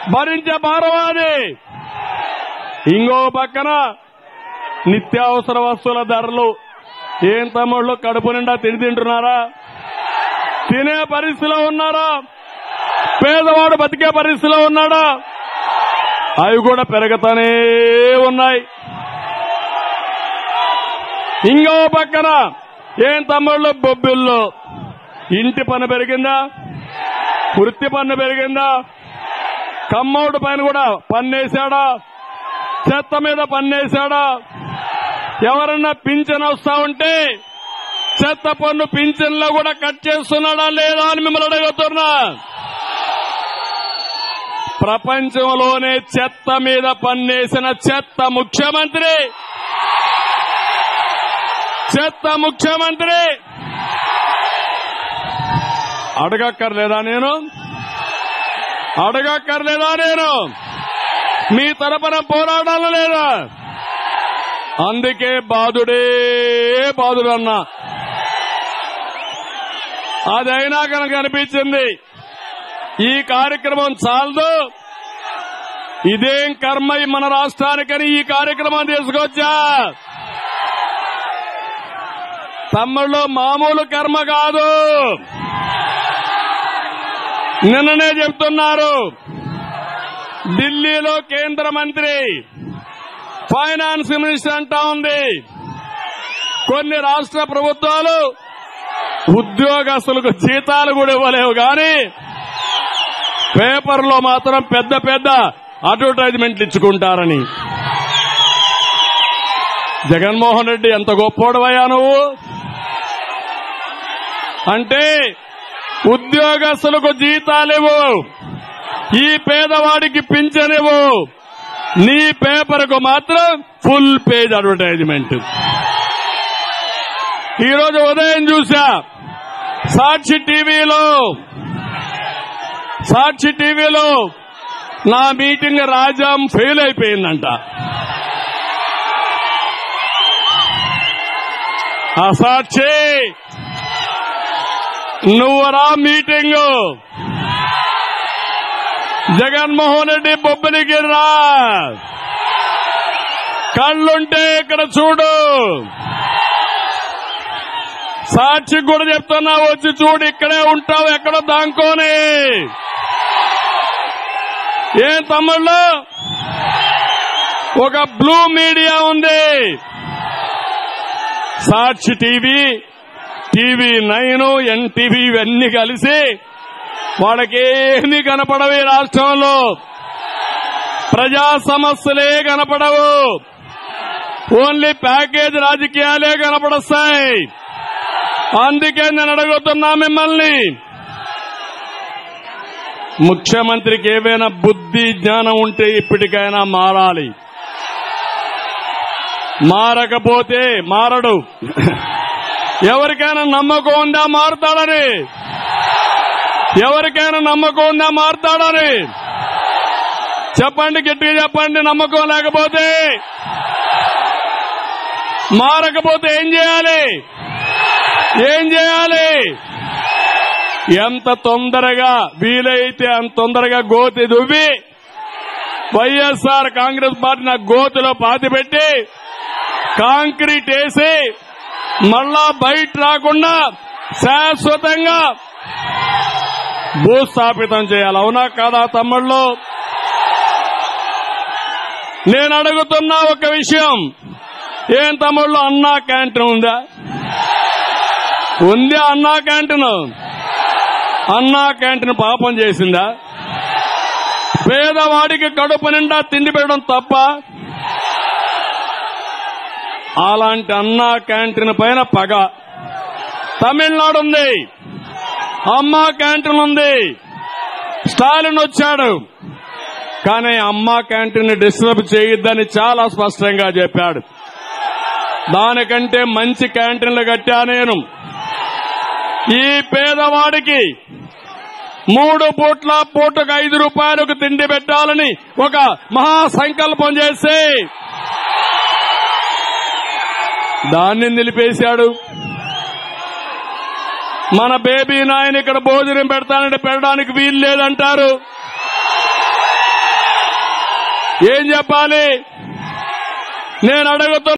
భరించే భారవాది ఇంకో పక్కన నిత్యావసర వస్తువుల ధరలు ఏం తమ్ముళ్ళు కడుపు నిండా తిని తింటున్నారా తినే పరిస్థితిలో ఉన్నారా పేదవాడు బతికే పరిస్థితిలో ఉన్నాడా అవి కూడా పెరుగుతానే ఉన్నాయి ఇంకో పక్కన ఏం తమ్ముళ్ళు బొబ్బిళ్ళు ఇంటి పన్ను పెరిగిందా వృత్తి పన్ను పెరిగిందా కమ్మౌడు పైన కూడా పన్నేశాడా చెత్త మీద పన్నేశాడా ఎవరన్నా పింఛన్ వస్తా ఉంటే చెత్త పన్ను పింఛన్లో కూడా కట్ చేస్తున్నాడా లేదా అని మిమ్మల్ని అడుగుతున్నా ప్రపంచంలోనే చెత్త మీద పన్నేసిన చెత్త ముఖ్యమంత్రి చెత్త ముఖ్యమంత్రి అడగక్కర్లేదా నేను అడగక్కర్లేదా నేను మీ తరపున పోరాడాల లేదా అందుకే బాధుడే బాధుడన్నా అదైనా కనుక అనిపించింది ఈ కార్యక్రమం చాలదు ఇదేం కర్మ ఈ మన రాష్ట్రానికని ఈ కార్యక్రమం తీసుకొచ్చా తమ్ముళ్ళు మామూలు కర్మ కాదు నిన్ననే చెప్తున్నారు ఢిల్లీలో కేంద్ర మంత్రి ఫైనాన్స్ మినిస్టర్ అంటా ఉంది కొన్ని రాష్ట్ర ప్రభుత్వాలు ఉద్యోగస్తులకు జీతాలు కూడా ఇవ్వలేవు కానీ పేపర్లో మాత్రం పెద్ద పెద్ద అడ్వర్టైజ్మెంట్లు ఇచ్చుకుంటారని జగన్మోహన్ రెడ్డి ఎంత గొప్పోడవయ్యా నువ్వు అంటే ఉద్యోగస్తులకు జీతాలివ్వు ఈ పేదవాడికి పింఛనివ్వు నీ పేపర్కు మాత్రం ఫుల్ పేజ్ అడ్వర్టైజ్మెంట్ ఈరోజు ఉదయం చూసా సాక్షి టీవీలో సాక్షి టీవీలో నా మీటింగ్ రాజాం ఫెయిల్ అయిపోయిందంట ఆ సాక్షి నువ్వు రా మీటింగ్ జగన్మోహన్ రెడ్డి బొబ్బలికి రా కళ్ళుంటే ఇక్కడ చూడు సాక్షి కూడా చెప్తున్నా వచ్చి చూడు ఇక్కడే ఉంటావు ఎక్కడో దాంకోని ఏం తమ్ముళ్ళు ఒక బ్లూ మీడియా ఉంది Sakshi TV TV nine NTV ఇవన్నీ కలిసి వాళ్ళకేమీ కనపడవు ఈ రాష్ట్రంలో ప్రజా సమస్యలే కనపడవు ఓన్లీ ప్యాకేజ్ రాజకీయాలే కనపడొస్తాయి అందుకే నేను అడుగుతున్నా మిమ్మల్ని ముఖ్యమంత్రికి ఏవైనా బుద్ధి జ్ఞానం ఉంటే ఇప్పటికైనా మారాలి మారకపోతే మారడు ఎవరికైనా నమ్మకం ఉందా మారుతాడని ఎవరికైనా నమ్మకం ఉందా మారుతాడని చెప్పండి గట్టిగా చెప్పండి నమ్మకం లేకపోతే మారకపోతే ఏం చేయాలి ఏం చేయాలి ఎంత తొందరగా వీలైతే అంత తొందరగా గోతి దువ్వి వైఎస్ఆర్ కాంగ్రెస్ పార్టీ నా గోతిలో పాతి పెట్టి కాంక్రీట్ వేసి మళ్ళా బయట రాకుండా శాశ్వతంగా భూస్థాపితం చేయాలి అవునా కాదా తమ్ముళ్ళు నేను అడుగుతున్నా ఒక విషయం ఏం తమ్ముళ్ళు అన్నా క్యాంటీన్ ఉందా ఉంది అన్నా క్యాంటీన్ అన్నా క్యాంటీన్ పాపం చేసిందా పేదవాడికి కడుపు నిండా తిండి పెట్టడం తప్ప అలాంటి అన్నా క్యాంటీన్ పైన పగ తమిళనాడు ఉంది అమ్మా క్యాంటీన్ ఉంది స్టాలిన్ వచ్చాడు కానీ అమ్మా క్యాంటీన్ డిస్టర్బ్ చేయొద్దని చాలా స్పష్టంగా చెప్పాడు దానికంటే మంచి క్యాంటీన్లు కట్టా నేను ఈ పేదవాడికి మూడు పూట్ల పూటకు ఐదు రూపాయలకు తిండి పెట్టాలని ఒక మహా సంకల్పం చేసి దాన్ని నిలిపేశాడు మన బేబీ నాయన ఇక్కడ భోజనం పెడతానంటే పెట్టడానికి వీలు లేదంటారు ఏం చెప్పాలి నేను అడుగుతున్నా